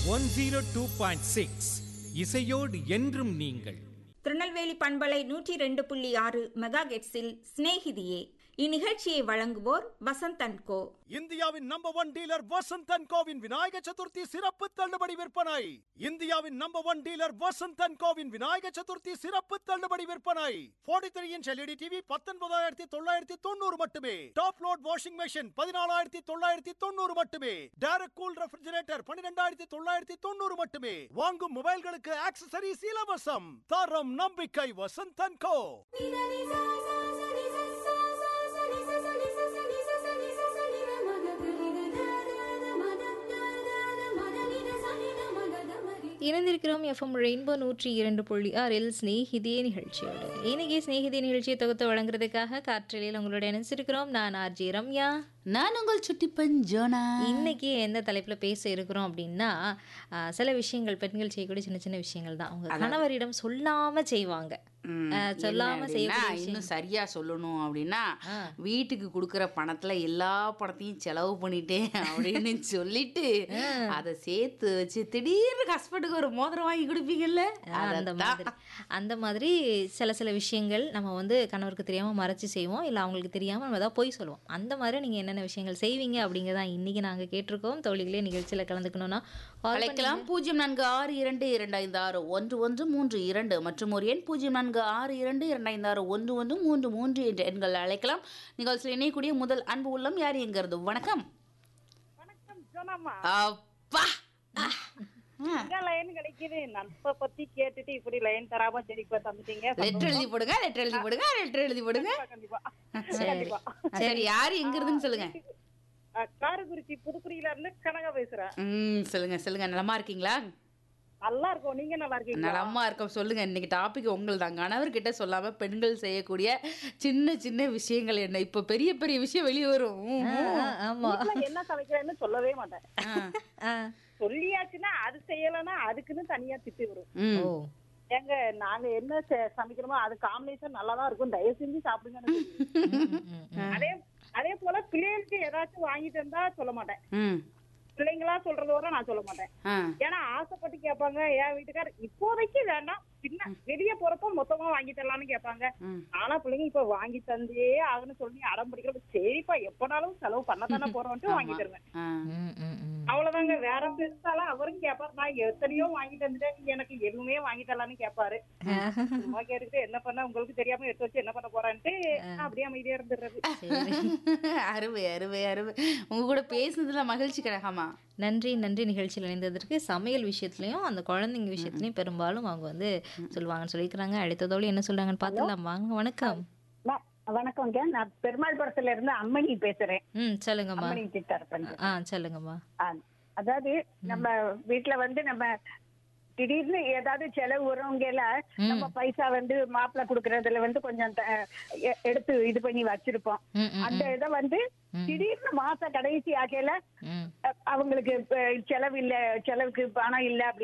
One zero two point six இசையோடு என்றும் நீங்கள் திருநெல்வேலி பண்பலை நூற்றி ரெண்டு புள்ளி ஆறு மெகா கெட்ஸில் சிநேகிதியே இந்நிகழ்ச்சியை வழங்குவோர் வசந்தன் கோ இந்தியாவின் number one dealer Vasanth and கோவின் விநாயக சதுர்த்தி சிறப்பு தள்ளுபடி விற்பனை இந்தியாவின் number one dealer Vasanth and கோவின் விநாயக சதுர்த்தி சிறப்பு தள்ளுபடி விற்பனை 43 த்ரீ இன்ச் எல்இடி டிவி பத்தொன்பதாயிரத்தி தொள்ளாயிரத்தி தொண்ணூறு மட்டுமே டாப் லோட் வாஷிங் மெஷின் பதினாலாயிரத்தி தொள்ளாயிரத்தி தொண்ணூறு மட்டுமே டைரக்ட் கூல் ரெஃப்ரிஜரேட்டர் பன்னிரெண்டாயிரத்தி தொள்ளாயிரத்தி தொண்ணூறு மட்டுமே வாங்கும் மொபைல்களுக்கு ஆக்சசரிஸ் இலவசம் தரம் நம்பிக்கை வசந்த் அண்ட் கோ இணைந்திருக்கிறோம் எஃப்எம் ரெயின்போ நூற்றி இரண்டு புள்ளி ஆறில் ஸ்நேகிதே நிகழ்ச்சியோடு இன்னைக்கு ஸ்நேகிதே நிகழ்ச்சியை தொகுத்து வழங்குறதுக்காக காற்றலையில் உங்களோட இணைச்சிருக்கிறோம் நான் ஆர்ஜி ரம்யா நான் உங்கள் சுட்டிப்பன் ஜோனா இன்னைக்கு எந்த தலைப்பில் பேச இருக்கிறோம் அப்படின்னா ஆஹ், சில விஷயங்கள் பெண்கள் செய்யக்கூடிய சின்ன சின்ன விஷயங்கள் தான் அவங்க கணவரிடம் சொல்லாம செய்வாங்க ம், ஆஹ், என்ன சொல்லாம அப்படின்னா, செய்யக்கூடிய விஷயம் இன்னும் சரியா சொல்லணும் அப்படின்னா ஆ. வீட்டுக்கு கொடுக்குற பணத்துல எல்லா பணத்தையும் செலவு பண்ணிட்டேன் அப்படின்னு சொல்லிட்டு அதை சேர்த்து வச்சு திடீர்னு ஹஸ்பண்டுக்கு ஒரு மோதிரம் வாங்கி கொடுப்பீங்கல்ல ஆஹ், அந்த அதைத்தான். மாதிரி அந்த மாதிரி சில சில விஷயங்கள் நம்ம வந்து கணவருக்கு தெரியாம மறைச்சு செய்வோம் இல்லை அவங்களுக்கு தெரியாம நம்ம ஏதாவது பொய் சொல்லுவோம் அந்த மாதிரி நீங்க என்னென்ன விஷயங்கள் செய்வீங்க அப்படிங்கிறதான் இன்னைக்கு நாங்க கேட்டிருக்கோம் தோழிகளே நிகழ்ச்சியில கலந்துக்கணும்னா call பண்ணி- அழைக்கலாம் பூஜ்ஜியம் நான்கு ஆறு இரண்டு இரண்டு ஐந்து ஆறு ஒன்று ஒன்று மூன்று இரண்டு மற்றும் ஒரு எண் பூஜ்ஜியம் நான்கு ஆறு இரண்டு இரண்டு ஐந்து ஆறு ஒன்று ஒன்று மூன்று மூன்று என்ற எண்கள் அழைக்கலாம் நிகழ்ச்சியில் இணையக்கூடிய முதல் அன்பு உள்ளம் யார் எங்கிறது வணக்கம் அப்பா லைன் கிடைக்குது நட்பை பத்தி கேட்டுட்டு இப்படி லைன் தராம சரி இப்ப தந்துட்டீங்க லெட்டர் எழுதி போடுங்க லெட்டர் எழுதி போடுங்க லெட்டர் எழுதி போடுங்க கண்டிப்பா சரி சரி யார் எங்க இருந்துன்னு சொல்லுங்க அஹ், காரக்குறிச்சி புதுக்குடியில இருந்து கனகா பேசுறேன் ம் சொல்லுங்க சொல்லுங்க நலமா இருக்கீங்களா நல்லா இருக்கும் நீங்க நல்லா இருக்கீங்களா நலமா இருக்கோம் சொல்லுங்க இன்னைக்கு டாபிக் உங்கள் தான் கணவர்கிட்ட சொல்லாம பெண்கள் செய்யக்கூடிய சின்ன சின்ன விஷயங்கள் என்ன இப்ப பெரிய பெரிய விஷயம் வெளியே வரும் ம், ஆஹ், ம். ஆஹ், ஆமா வீட்ல என்ன சமைக்கிறேன்னு சொல்லவே மாட்டேன் ஆ. ஆஹ், சொல்லியாச்சுன்னா அது செய்யலைன்னா அதுக்குன்னு தனியா திட்டு வரும் ம். ஓ ஏங்க நாங்க என்ன செ- சமைக்கிறோமோ அது காம்பினேஷன் நல்லா தான் இருக்கும் தயவு செஞ்சு சாப்பிடுங்கன்னு சொல்லுவேன். ம், ம், ம், ம். அதே அதே போல பிள்ளைகளுக்கு ஏதாச்சும் வாங்கிட்டு வந்தா சொல்ல மாட்டேன் ம். பிள்ளைங்களா சொல்றது வரை நான் சொல்ல மாட்டேன் ஆ. ஏன்னா ஆசைப்பட்டு கேட்பாங்க என் வீட்டுக்கார் இப்போதைக்கு வேண்டாம் பின்ன வெளிய போறப்ப மொத்தமா வாங்கி தரலாம்னு கேட்பாங்க ம். ஆனா பிள்ளைங்க இப்ப வாங்கி தந்தே ஆகணும்னு சொல்லி அடம் பிடிக்கிறது சரிப்பா எப்பனாலும் செலவு பண்ணத்தானே போறோம்ட்டு வாங்கி தருவேன் ஆ. ம், ம், ம். அவ்வளவுதாங்க வேற பெருசாலாம் அவரும் கேட்பாரு நான் எத்தனையோ வாங்கி தந்துட்டேன் நீங்க எனக்கு எதுவுமே வாங்கி தரலாம்னு கேட்பாரு சும்மா கேட்டுக்கிட்டு என்ன பண்ண உங்களுக்கு தெரியாம எடுத்து வச்சு என்ன பண்ண போறான்ட்டு நான் அப்படியே அமைதியா இருந்துடுறது அருமை அருமை அருமை உங்க கூட பேசுனதுல மகிழ்ச்சி கிடகாமா நன்றி நன்றி நிகழ்ச்சியில் இணைந்ததற்கு சமையல் விஷயத்துலையும் அந்த குழந்தைங்க விஷயத்துலையும் பெரும்பாலும் அவங்க வந்து சொல்லுவாங்கன்னு சொல்லியிருக்கிறாங்க அடுத்ததோடு என்ன சொல்றாங்கன்னு பார்த்துலாம் வாங்க வணக்கம் வணக்கம்ங்க நான் பெருமாள்புரத்துல இருந்து அம்மணி பேசுறேன் ம் சொல்லுங்கம்மா அம்மணி சித்தார் பண்ண ஆ சொல்லுங்கம்மா அதாவது நம்ம வீட்ல வந்து நம்ம திடீர்னு ஏதாவது செலவு வரவங்கல நம்ம பைசா வந்து மாப்பிள்ளை குடுக்கறதுல வந்து கொஞ்சம் த- எ- எடுத்து இது பண்ணி வச்சிருப்போம் ம், ம், அந்த இதை வந்து திடீர்னு மாச கடைசி ஆகையில ம் அ- அவங்களுக்கு இப்ப செலவு இல்ல செலவுக்கு பணம் இல்ல அப்படி